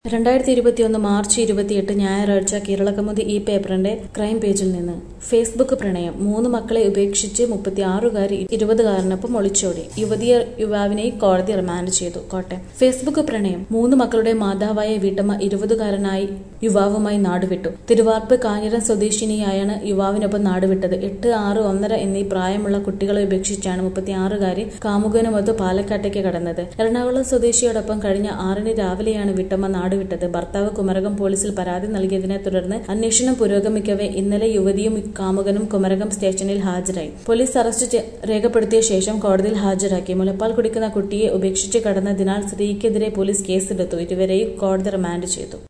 രണ്ടായിരത്തി ഇരുപത്തിയൊന്ന് മാർച്ച് ഇരുപത്തിയെട്ട് ഞായറാഴ്ച കേരളകൗമുദി ഈ പേപ്പറിന്റെ ക്രൈം പേജിൽ നിന്ന് ഫേസ്ബുക്ക് പ്രണയം മൂന്ന് മക്കളെ ഉപേക്ഷിച്ച് മുപ്പത്തിയാറുകാരി ഇരുപതുകാരനൊപ്പം ഒളിച്ചോടി യുവതിയെ യുവാവിനെ കോടതി റിമാൻഡ് ചെയ്തു കോട്ടയം ഫേസ്ബുക്ക് പ്രണയം മൂന്ന് മക്കളുടെ മാതാവായ വീട്ടമ്മ ഇരുപതുകാരനായി യുവാവുമായി നാടുവിട്ടു തിരുവാർപ്പ് കാഞ്ഞിരം സ്വദേശിനിയായാണ് യുവാവിനൊപ്പം നാടുവിട്ടത് എട്ട് ആറ് ഒന്നര എന്നീ പ്രായമുള്ള കുട്ടികളെ ഉപേക്ഷിച്ചാണ് മുപ്പത്തിയാറുകാരി കാമുകനുമൊത്ത് പാലക്കാട്ടേക്ക് കടന്നത് എറണാകുളം സ്വദേശിയോടൊപ്പം കഴിഞ്ഞ ആറിന് രാവിലെയാണ് വീട്ടമ്മ നാടുവിട്ടത് ഭർത്താവ് കുമരകം പോലീസിൽ പരാതി നൽകിയതിനെ തുടർന്ന് അന്വേഷണം പുരോഗമിക്കവെ ഇന്നലെ യുവതിയും കാമുകനും കുമരകം സ്റ്റേഷനിൽ ഹാജരായി പോലീസ് അറസ്റ്റ് ചെ- രേഖപ്പെടുത്തിയ ശേഷം കോടതിയിൽ ഹാജരാക്കി മുലപ്പാൽ കുടിക്കുന്ന കുട്ടിയെ ഉപേക്ഷിച്ച് കടന്നതിനാൽ സ്ത്രീക്കെതിരെ പോലീസ് കേസെടുത്തു ഇരുവരെയും കോടതി റിമാൻഡ് ചെയ്തു